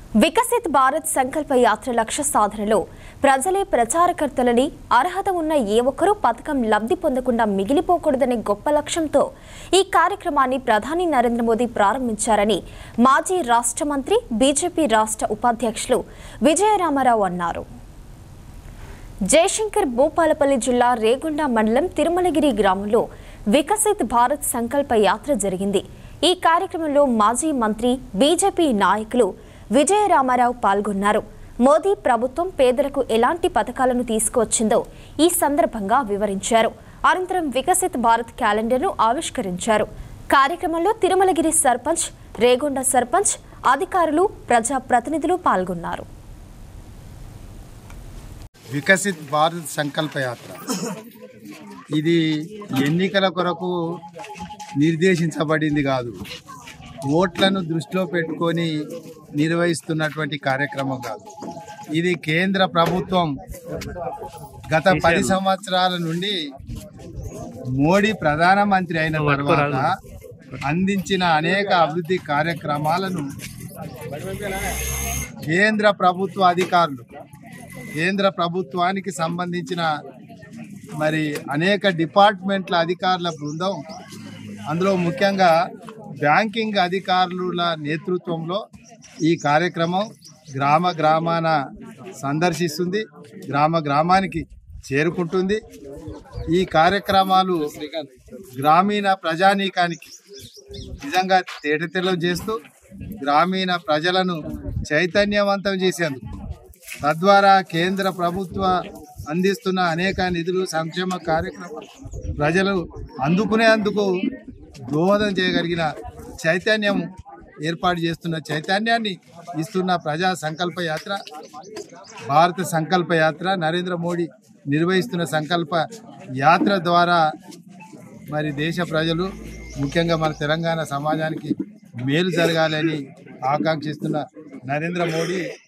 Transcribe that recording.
వికసిత్ భారత్ సంకల్ప యాత్ర లక్ష్య సాధనలో ప్రజలే ప్రచారకర్తలని అర్హత ఉన్న ఏ ఒక్కరూ పథకం లబ్ధి పొందకుండా మిగిలిపోకూడదనే గొప్ప లక్ష్యంతో ఈ కార్యక్రమాన్ని ప్రధాని నరేంద్ర మోదీ ప్రారంభించారని మాజీ రాష్ట్ర మంత్రి బీజేపీ రాష్ట్ర ఉపాధ్యక్షులు విజయరామారావు అన్నారు జయశంకర్ భూపాలపల్లి జిల్లా రేగొండ మండలం తిరుమలగిరి గ్రామంలో వికసిత్ భారత్ సంకల్ప యాత్ర జరిగింది ఈ కార్యక్రమంలో మాజీ మంత్రి బీజేపీ నాయకులు విజయరామారావు పాల్గొన్నారు మోదీ ప్రభుత్వం పేదలకు ఎలాంటి పథకాలను తీసుకువచ్చిందో ఈ సందర్భంగా వివరించారు అనంతరం వికసిత్ భారత్ క్యాలెండర్ను ఆవిష్కరించారు కార్యక్రమంలో తిరుమలగిరి సర్పంచ్ రేగొండ సర్పంచ్ అధికారులు ప్రజా ప్రతినిధులు పాల్గొన్నారు వికసిత్ భారత్ సంకల్ప యాత్ర ఇది ఎన్నికల కొరకు నిర్దేశించబడింది కాదు ఓట్లను దృష్టిలో పెట్టుకొని నిర్వహిస్తున్నటువంటి కార్యక్రమం కాదు ఇది కేంద్ర ప్రభుత్వం గత పది సంవత్సరాల నుండి మోడీ ప్రధానమంత్రి అయిన తర్వాత అందించిన అనేక అభివృద్ధి కార్యక్రమాలను కేంద్ర ప్రభుత్వ అధికారులు కేంద్ర ప్రభుత్వానికి సంబంధించిన మరి అనేక డిపార్ట్మెంట్ల అధికారుల బృందం అందులో ముఖ్యంగా బ్యాంకింగ్ అధికారుల నేతృత్వంలో ఈ కార్యక్రమం గ్రామ గ్రామాన సందర్శిస్తుంది గ్రామ గ్రామానికి చేరుకుంటుంది ఈ కార్యక్రమాలు గ్రామీణ ప్రజానీకానికి నిజంగా తేటతెల్లం చేస్తూ గ్రామీణ ప్రజలను చైతన్యవంతం చేసేందుకు తద్వారా కేంద్ర ప్రభుత్వ అందిస్తున్న అనేక నిధులు సంక్షేమ కార్యక్రమాలు ప్రజలు అందుకునేందుకు దోహదం చేయగలిగిన చైతన్యం ఏర్పాటు చేస్తున్న చైతన్యాన్ని ఇస్తున్న ప్రజా సంకల్ప యాత్ర భారత సంకల్ప యాత్ర నరేంద్ర మోడీ నిర్వహిస్తున్న సంకల్ప యాత్ర ద్వారా మరి దేశ ప్రజలు ముఖ్యంగా మన తెలంగాణ సమాజానికి మేలు జరగాలని ఆకాంక్షిస్తున్న నరేంద్ర మోడీ